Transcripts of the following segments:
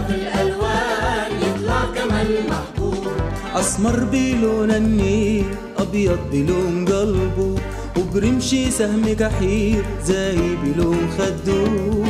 في الألوان يطلع كمان محبوب أسمر بلون النيل أبيض بلون قلبه وبرمشي سهم كحيل زي بلون خدوه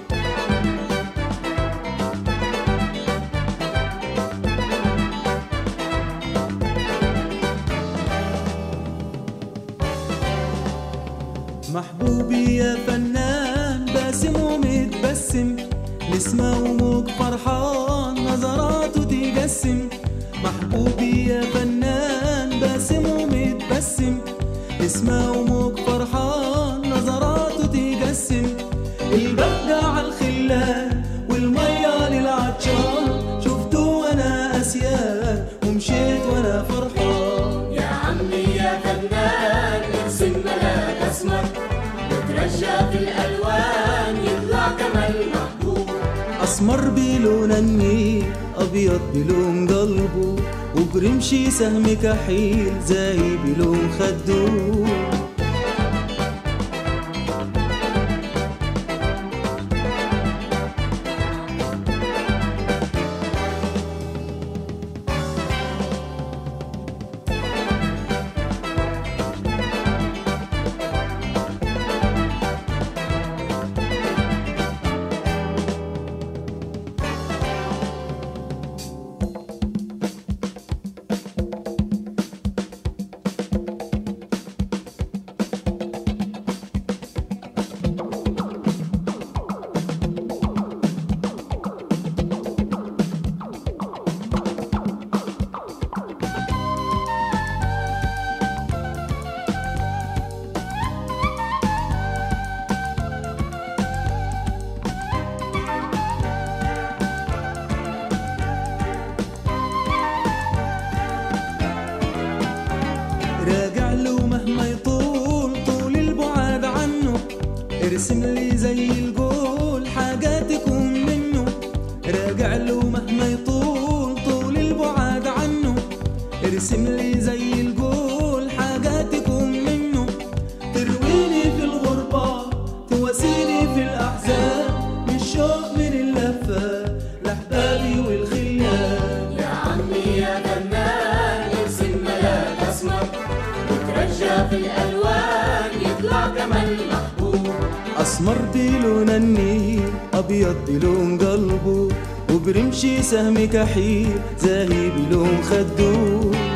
محبوبي يا فنان باسم ومتبسم نسمة وموج فرحان نظراته تقسم محبوبي يا فنان باسم ومتبسم نسمة وموج فرحان نظراته تقسم البهجة على الخلان والمية للعطشان شفته وانا اسيان ومشيت وانا فرحان يا عمي يا فنان ارسم ملاك أسمر وترجى في الألوان يطلع كمان محبوب أسمر بلون النيل أبيض بلون قلبه وبرمشي سهم كحيل زي بلون خدوه راجع له مهما يطول طول البعاد عنه ارسم لي زي الجول حاجة تكون منه راجع له مهما يطول طول البعاد عنه ارسم لي زي الجول حاجة تكون منه ترويني في الغربة تواسيني في الأحزان من الشوق من اللفة لأحبابي والخيال يا عمي يا فنان ارسم ملاك أسمر وترجى في الألوان يطلع كمان محبوب أسمر بلون النيل أبيض بلون قلبه وبرمشي سهم كحيل زاهي بلون خدوه